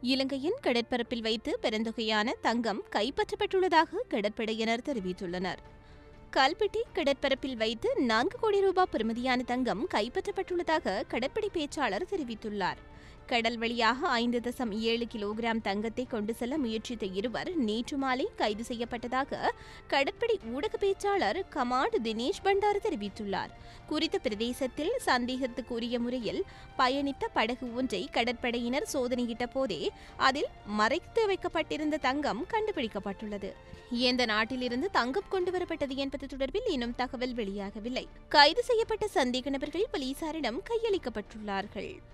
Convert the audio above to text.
இலங்கையின் கடற்பரப்பில் வைத்து பெருந்தொகையான தங்கம் கைப்பற்றப்பட்டுள்ளதாக கடற்படையினர் தெரிவித்துள்ளனர் கல்பிட்டி கடற்பரப்பில் வைத்து நான்கு கோடி ரூபாய் பெறுமதியான தங்கம் கைப்பற்றப்பட்டுள்ளதாக கடற்படை பேச்சாளர் தெரிவித்துள்ளார் கடல் வழியாக ஐந்து தசம் ஏழு கிலோகிராம் தங்கத்தை கொண்டு செல்ல முயற்சித்த இருவர் நேற்று மாலை கைது செய்யப்பட்டதாக கடற்படை ஊடக பேச்சாளர் கமாண்ட் தினேஷ் பண்டார் தெரிவித்துள்ளார் குறித்த பிரதேசத்தில் சந்தேகத்துக்குரிய முறையில் பயணித்த படகு ஒன்றை கடற்படையினர் சோதனையிட்ட போதே அதில் மறைத்து வைக்கப்பட்டிருந்த தங்கம் கண்டுபிடிக்கப்பட்டுள்ளது எந்த நாட்டிலிருந்து தங்கம் கொண்டு வரப்பட்டது என்பது தொடர்பில் இன்னும் தகவல் வெளியாகவில்லை கைது செய்யப்பட்ட சந்தேக நபர்கள் போலீசாரிடம் கையளிக்கப்பட்டுள்ளார்கள்